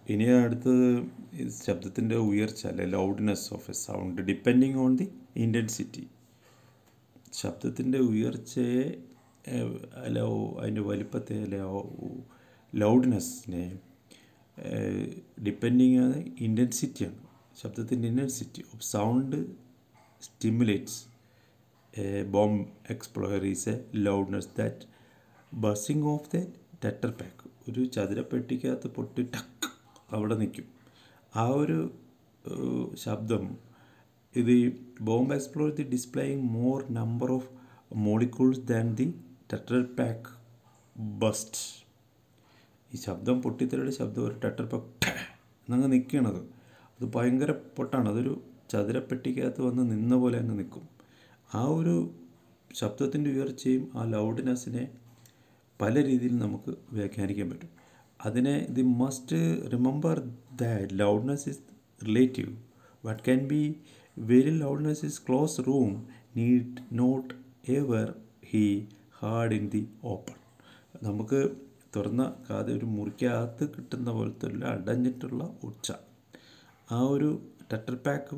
ഇനി അടുത്തത് ഈ ശബ്ദത്തിൻ്റെ ഉയർച്ച അല്ലെ loudness of a sound depending on the intensity ശബ്ദത്തിൻ്റെ ഉയർച്ചയെ ഏഹ്, അല്ല ഓ- അതിൻ്റെ വലിപ്പത്തെ അല്ലെ ലൗഡ്നെസ്സിനെ ഡിപ്പെൻഡിങ് ആണ് ഇൻറ്റൻസിറ്റിയാണ് ശബ്ദത്തിൻ്റെ intensity of sound stimulates bomb exploder is a loudness that buzzing of the tetra pack ഒരു ചതുരപ്പെട്ടിക്കകത്ത് പൊട്ടി ടക്ക് അവിടെ നിൽക്കും ആ ഒരു ഏഹ്, ശബ്ദം ഇത് ഈ bomb explore the displaying more number of molecules than the tetra pack burst ഈ ശബ്ദം പൊട്ടിത്തെറിയുടെ ശബ്ദം ഒരു ടെറ്റർ പാക്ക് എന്നങ്ങ് നിൽക്കണത് അത് ഭയങ്കര പൊട്ടാണ് അതൊരു ചതുരപ്പെട്ടിക്കകത്ത് വന്ന് നിന്ന പോലെ അങ്ങ് നിൽക്കും ആ ഒരു ശബ്ദത്തിൻ്റെ ഉയർച്ചയും ആ ലൗഡ്നെസ്സിനെ പല രീതിയിൽ നമുക്ക് വ്യാഖ്യാനിക്കാൻ പറ്റും അതിനെ the must remember that loudness is relative what can be very loudness is close room need not ever he hard in the open നമുക്ക് തുറന്ന കാത് ഒരു മുറിക്കകത്ത് കിട്ടുന്ന പോലത്തെ ഉള്ള അടഞ്ഞിട്ടുള്ള ഉച്ച ആ ഒരു ടെറ്റർ പാക്ക്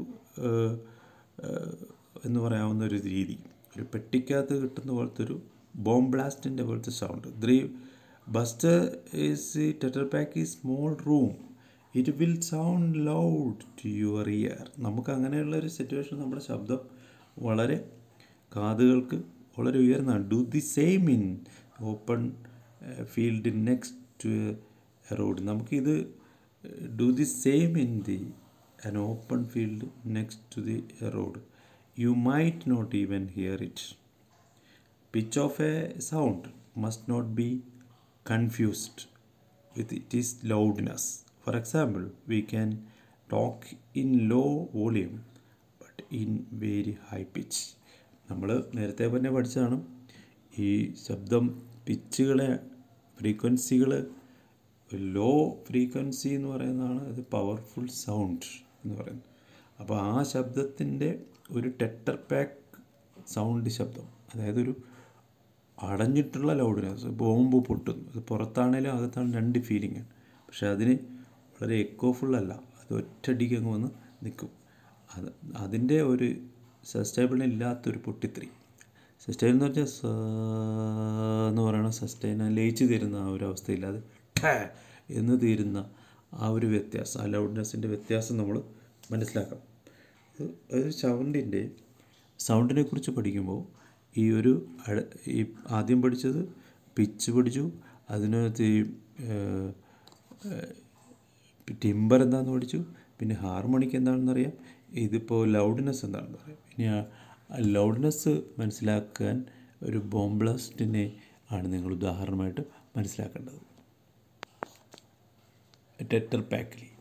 എന്ന് പറയാവുന്ന ഒരു രീതി ഒരു പെട്ടിക്കകത്ത് കിട്ടുന്ന പോലത്തെ ഒരു ബോംബ് ബ്ലാസ്റ്റിൻ്റെ പോലത്തെ sound three buster is tetra pack ഈ small room it will sound loud to your ear നമുക്ക് അങ്ങനെയുള്ള ഒരു സിറ്റുവേഷൻ നമ്മുടെ ശബ്ദം വളരെ കാതുകൾക്ക് വളരെ ഉയർന്നതാണ് do the same in open field next to a road നമുക്കിത് do the same in the an open field next to the road. You might not even hear it. Pitch of a sound must not be confused with its loudness. For example, we can talk in low volume but in very high pitch. നമ്മൾ നേരത്തെ തന്നെ പഠിച്ചതാണ് ഈ ശബ്ദം പിച്ചുകളെ ഫ്രീക്വൻസികൾ low frequency എന്ന് പറയുന്നതാണ് ഇത് പവർഫുൾ സൗണ്ട് എന്ന് പറയുന്നത് അപ്പോൾ ആ ശബ്ദത്തിൻ്റെ ഒരു ടെറ്റർ പാക്ക് സൗണ്ട് ശബ്ദം അതായത് ഒരു അടഞ്ഞിട്ടുള്ള ലൗഡ്നെസ് ബോംബ് പൊട്ടുന്നു അത് പുറത്താണേലും അകത്താണ് രണ്ട് ഫീലിംഗ് പക്ഷെ അതിന് വളരെ എക്കോഫുൾ അല്ല അത് ഒറ്റയടിക്ക് അങ്ങ് വന്ന് നിൽക്കും അത് അതിൻ്റെ ഒരു സസ്റ്റൈബിൾ ഇല്ലാത്തൊരു പൊട്ടിത്തെറി സസ്റ്റൈൻ എന്ന് പറഞ്ഞാൽ സ എന്ന് പറയുന്ന സസ്റ്റൈൻ ലയിച്ച് തരുന്ന ആ ഒരു അവസ്ഥയിൽ അത് ഠ എന്ന് തീരുന്ന ആ ഒരു വ്യത്യാസം ആ ലൗഡ്നെസ്സിൻ്റെ വ്യത്യാസം നമ്മൾ മനസ്സിലാക്കണം ഇത് ഒരു സൗണ്ടിൻ്റെ സൗണ്ടിനെ കുറിച്ച് പഠിക്കുമ്പോൾ ഈ ഒരു അഴ- ഈ ആദ്യം പഠിച്ചത് പിച്ച് പഠിച്ചു അതിനകത്ത് ഈ ടിമ്പർ എന്താണെന്ന് പഠിച്ചു പിന്നെ ഹാർമോണിക്ക് എന്താണെന്ന് അറിയാം ഇതിപ്പോൾ ലൗഡ്നെസ് എന്താണെന്ന് അറിയാം ഇനി ആ ലൗഡ്നെസ് മനസ്സിലാക്കാൻ ഒരു ബോംബ്ലാസ്റ്റിനെ ആണ് നിങ്ങൾ ഉദാഹരണമായിട്ട് മനസ്സിലാക്കേണ്ടത് ടെറ്റർ പാക്കിലി